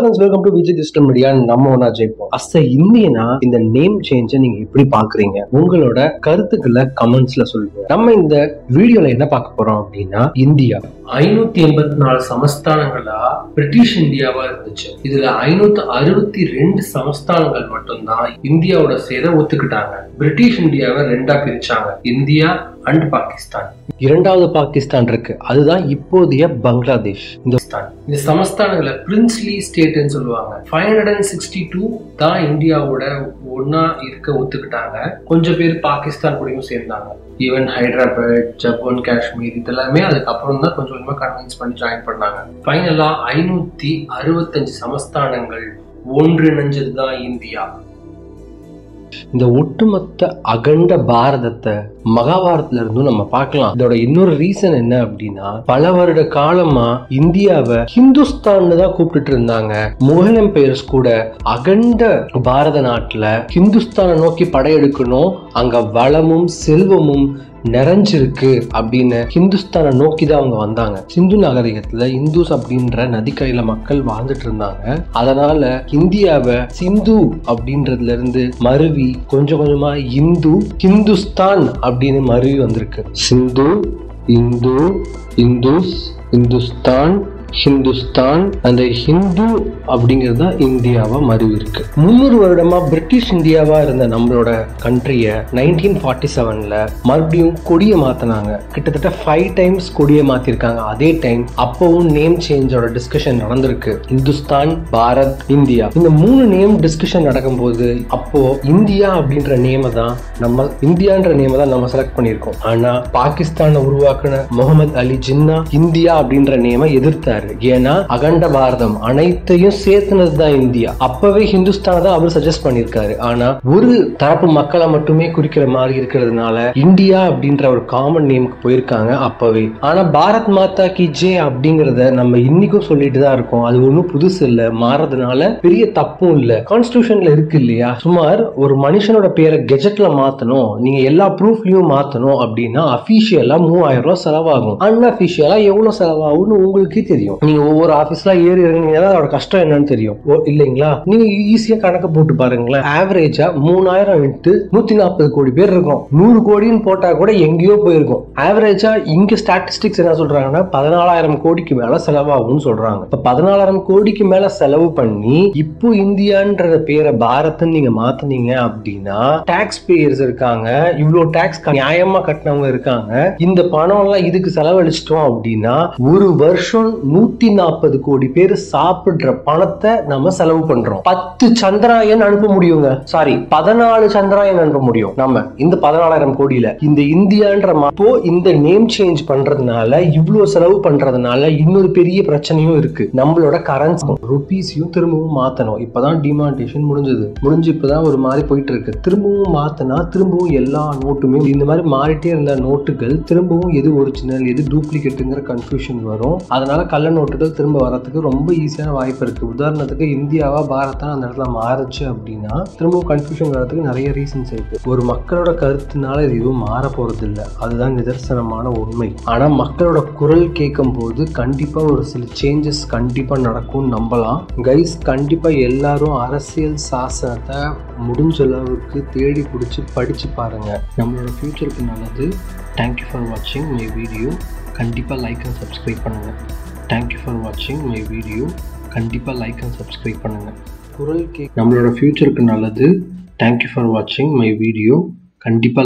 friends welcome to Vijay digital media நம்ம ஒன்றா ஜெயிப்போம் அஸ் அ இந்தியனா இந்த நேம் சேஞ்சை நீங்க எப்படி பாக்குறீங்க உங்களோட கருத்துக்களை கமெண்ட்ஸ்ல சொல்லுங்க நம்ம இந்த வீடியோல என்ன பார்க்க போறோம் அப்படின்னா இந்தியா ஐநூத்தி எண்பத்தி நாலு சமஸ்தானங்களா பிரிட்டிஷ் இந்தியாவா இருந்துச்சு இதுல ஐநூத்தி அறுபத்தி ரெண்டு சமஸ்தானங்கள் மட்டும்தான் இந்தியாவோட சேர ஒத்துக்கிட்டாங்க பிரிட்டிஷ் இந்தியாவை ரெண்டா பிரிச்சாங்க இந்தியா அண்ட் பாகிஸ்தான் இரண்டாவது பாகிஸ்தான் இருக்கு அதுதான் இப்போதைய பங்களாதேஷ் இந்த ஸ்தான் இந்த சமஸ்தானங்களை பிரின்ஸ்லி ஸ்டேட்னு சொல்லுவாங்க five hundred and sixty two தான் இந்தியாவோட ஒன்னா இருக்க ஒத்துக்கிட்டாங்க கொஞ்சம் பேர் பாகிஸ்தான் கூடயும் சேர்ந்தாங்க ஈவன் ஹைதராபாத் ஜம்மு அண்ட் காஷ்மீர் இதெல்லாமே அதுக்கப்புறம் தான் கொஞ்சம் கொஞ்சமா கன்வின்ஸ் பண்ணி ஜாயின் பண்ணாங்க ஃபைனலா ஐநூத்தி அறுபத்தஞ்சு சமஸ்தானங்கள் ஒன்றிணைஞ்சது தான் இந்தியா இந்த ஒட்டுமொத்த அகண்ட பாரதத்தை மகாபாரத்ல இருந்தும் நம்ம பார்க்கலாம் இதோட இன்னொரு ரீசன் என்ன அப்படின்னா பல வருட காலமா இந்தியாவை ஹிந்துஸ்தான்னு தான் கூப்பிட்டுட்டு இருந்தாங்க முகல் எம்பையர்ஸ் கூட அகண்ட பாரத நாட்டுல ஹிந்துஸ்தானை நோக்கி படையெடுக்கணும் அங்க வளமும் செல்வமும் நிறைஞ்சிருக்கு அப்படின்னு ஹிந்துஸ்தானை நோக்கி தான் அவங்க வந்தாங்க சிந்து நாகரிகத்துல இந்துஸ் அப்படின்ற நதிக்கரையில மக்கள் வாழ்ந்துட்டு இருந்தாங்க அதனால இந்தியாவை சிந்து அப்படின்றதுல இருந்து மருவி கொஞ்சம் கொஞ்சமா இந்து ஹிந்துஸ்தான் அப்படின்னு மருவி வந்திருக்கு சிந்து இந்து இந்துஸ் இந்துஸ்தான் ஹிந்துஸ்தான் அந்த ஹிந்து அப்படிங்கிறது தான் இந்தியாவா மருவி இருக்கு முன்னூறு வருடமா பிரிட்டிஷ் இந்தியாவா இருந்த நம்மளோட கண்ட்ரிய நைன்டீன் ஃபார்ட்டி செவன்ல மறுபடியும் கொடியை மாத்தினாங்க கிட்டத்தட்ட ஃபைவ் டைம்ஸ் கொடியை மாத்திருக்காங்க அதே டைம் அப்பவும் நேம் சேஞ்சோட டிஸ்கஷன் நடந்திருக்கு இந்துஸ்தான் பாரத் இந்தியா இந்த மூணு நேம் டிஸ்கஷன் நடக்கும்போது அப்போ இந்தியா அப்படின்ற நேமை தான் நம்ம இந்தியான்ற நேமை தான் நம்ம செலக்ட் பண்ணியிருக்கோம் ஆனா பாகிஸ்தானை உருவாக்குன முகமது அலி ஜின்னா இந்தியா அப்படின்ற நேமை எதிர்த்தாரு ஏன்னா அகண்ட பாரதம் அனைத்தையும் சேர்த்துனது தான் இந்தியா அப்பவே ஹிந்துஸ்தானை தான் அவர் சஜஸ்ட் பண்ணியிருக்காரு ஆனா ஒரு தரப்பு மக்களை மட்டுமே குறிக்கிற மாதிரி இருக்கிறதுனால இந்தியா அப்படின்ற ஒரு காமன் நேமுக்கு போயிருக்காங்க அப்பவே ஆனா பாரத் மாதா கி ஜே அப்படிங்கறத நம்ம இன்னைக்கும் சொல்லிட்டு தான் இருக்கோம் அது ஒன்றும் புதுசு இல்ல மாறதுனால பெரிய தப்பும் இல்ல கான்ஸ்டியூஷன்ல இருக்கு இல்லையா சுமார் ஒரு மனுஷனோட பேரை கெஜெட்ல மாத்தணும் நீங்க எல்லா ப்ரூஃப்லயும் மாத்தணும் அப்படின்னா அபிஷியலா மூவாயிரம் ரூபாய் செலவாகும் அன்அபிஷியலா எவ்வளவு செலவாகும்னு உங்களுக்கே தெரியும் நீங்க ஒவ்வொரு ஆபீஸ்ல ஏறி இறங்கினீங்கன்னா அதோட கஷ்டம் என்னன்னு தெரியும் ஓ இல்லைங்களா நீங்க ஈஸியா கணக்கு போட்டு பாருங்களேன் ஆவரேஜா மூணாயிரம் இன்ட்டு நூத்தி நாற்பது கோடி பேர் இருக்கும் நூறு கோடின்னு போட்டா கூட எங்கேயோ போயிருக்கும் ஆவரேஜா இங்க ஸ்டாட்டிஸ்டிக்ஸ் என்ன சொல்றாங்கன்னா பதினாலாயிரம் கோடிக்கு மேல செலவாகும்னு சொல்றாங்க இப்ப பதினாலாயிரம் கோடிக்கு மேல செலவு பண்ணி இப்போ இந்தியான்ற பேரை பாரத்னு நீங்க மாத்துனீங்க அப்படின்னா டாக்ஸ் பேயர்ஸ் இருக்காங்க இவ்வளவு டாக்ஸ் நியாயமா கட்டினவங்க இருக்காங்க இந்த பணம் எல்லாம் இதுக்கு செலவழிச்சிட்டோம் அப்படின்னா ஒரு வருஷம் நூத்தி நாற்பது கோடி பேர் சாப்பிடுற பணத்தை நம்ம செலவு பண்றோம் பத்து சந்திராயன் அனுப்ப முடியுங்க சாரி பதினாலு சந்திராயன் அனுப்ப முடியும் நம்ம இந்த பதினாலாயிரம் கோடியில இந்த இந்தியான்ற இப்போ இந்த நேம் சேஞ்ச் பண்றதுனால இவ்வளவு செலவு பண்றதுனால இன்னொரு பெரிய பிரச்சனையும் இருக்கு நம்மளோட கரன்சி ருபீஸையும் திரும்பவும் மாத்தணும் இப்பதான் டிமாண்டேஷன் முடிஞ்சது முடிஞ்சு இப்பதான் ஒரு மாதிரி போயிட்டு இருக்கு திரும்பவும் மாத்தினா திரும்பவும் எல்லா நோட்டுமே இந்த மாதிரி மாறிட்டே இருந்த நோட்டுகள் திரும்பவும் எது ஒரிஜினல் எது டூப்ளிகேட்டுங்கிற கன்ஃபியூஷன் வரும் அதனால கள்ள நோட்டுகள் திரும்ப வரதுக்கு ரொம்ப ஈஸியான வாய்ப்பு இருக்கு உதாரணத்துக்கு இந்தியாவா பாரதா அந்த இடத்துல மாறுச்சு அப்படின்னா திரும்பவும் கன்ஃபியூஷன் வரதுக்கு நிறைய ரீசன்ஸ் இருக்கு ஒரு மக்களோட கருத்துனால இது எதுவும் மாற போறது இல்லை அதுதான் நிதர்சனமான உண்மை ஆனா மக்களோட குரல் கேட்கும் போது கண்டிப்பா ஒரு சில சேஞ்சஸ் கண்டிப்பா நடக்கும்னு நம்பலாம் கைஸ் கண்டிப்பா எல்லாரும் அரசியல் சாசனத்தை முடிஞ்ச அளவுக்கு தேடி பிடிச்சி படிச்சு பாருங்க நம்மளோட ஃபியூச்சருக்கு நல்லது தேங்க்யூ ஃபார் வாட்சிங் மை வீடியோ கண்டிப்பாக லைக் அண்ட் சப்ஸ்கிரைப் பண்ணுங்கள் தேங்க்யூ ஃபார் வாட்சிங் மை வீடியோ கண்டிப்பாக லைக் அண்ட் சப்ஸ்கிரைப் பண்ணுங்கள் குரல் கே நம்மளோட ஃப்யூச்சருக்கு நல்லது தேங்க்யூ ஃபார் வாட்சிங் மை வீடியோ கண்டிப்பாக